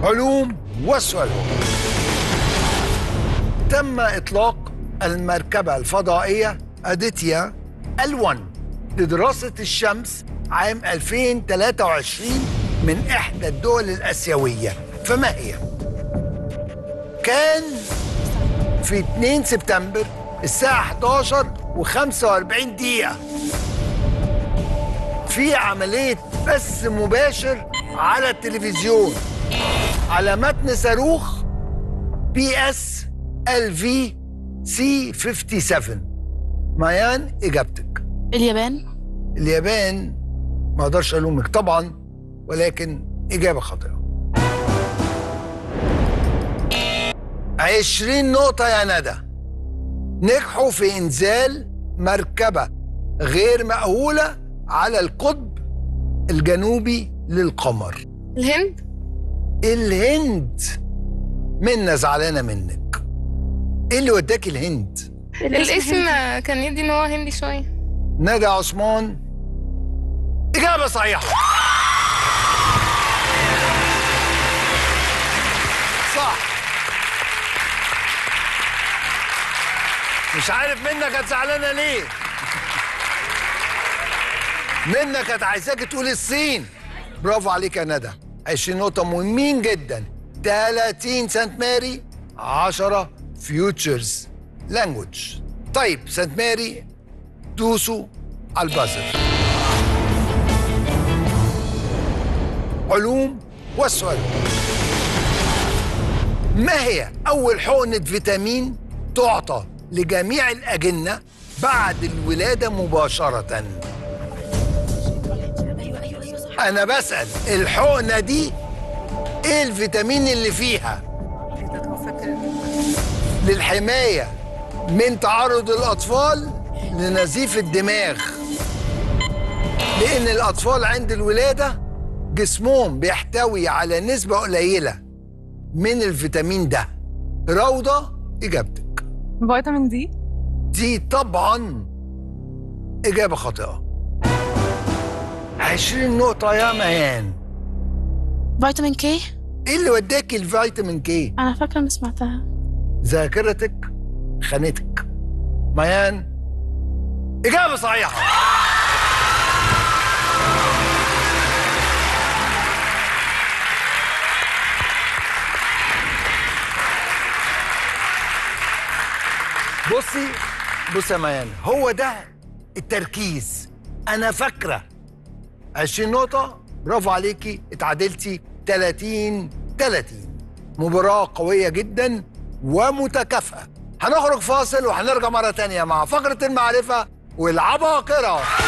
علوم وسؤال تم إطلاق المركبة الفضائية أديتيا ال1 لدراسة الشمس عام 2023 من إحدى الدول الآسيوية فما هي؟ كان في 2 سبتمبر الساعة 11 و45 دقيقة في عملية بث مباشر على التلفزيون على متن صاروخ بي اس ال في سي 57 ميان اجابتك اليابان اليابان ما اقدرش الومك طبعا ولكن اجابه خاطئه 20 نقطة يا ندى نجحوا في إنزال مركبة غير مأهولة على القطب الجنوبي للقمر الهند الهند منا زعلانة منك ايه اللي وداك الهند الاسم كان يدي ان هو هندي شويه ندى عثمان إجابة صحيحة صح مش عارف منى كانت زعلانة ليه منى كانت عايزاك تقول الصين برافو عليك يا ندى 20 نقطة مهمين جدا 30 سانت ماري 10 فيوتشرز لانجوج طيب سانت ماري دوسوا على البازر علوم والسؤال ما هي أول حقنة فيتامين تعطى لجميع الأجنة بعد الولادة مباشرة؟ أنا بسأل الحقنة دي إيه الفيتامين اللي فيها؟ للحماية من تعرض الأطفال لنزيف الدماغ لأن الأطفال عند الولادة جسمهم بيحتوي على نسبة قليلة من الفيتامين ده روضة إجابتك فيتامين دي دي طبعا إجابة خاطئة 20 نقطة يا ميان فيتامين كي إيه اللي وداك الفيتامين كي؟ انا فاكره اني سمعتها ذاكرتك خانتك ميان إجابة صحيحة بصي بصي يا ميان هو ده التركيز أنا فاكرة 20 نقطة برافو عليكي اتعادلتي 30 30 مباراة قوية جدا ومتكافئة هنخرج فاصل وهنرجع مرة تانية مع فقرة المعرفة والعباقرة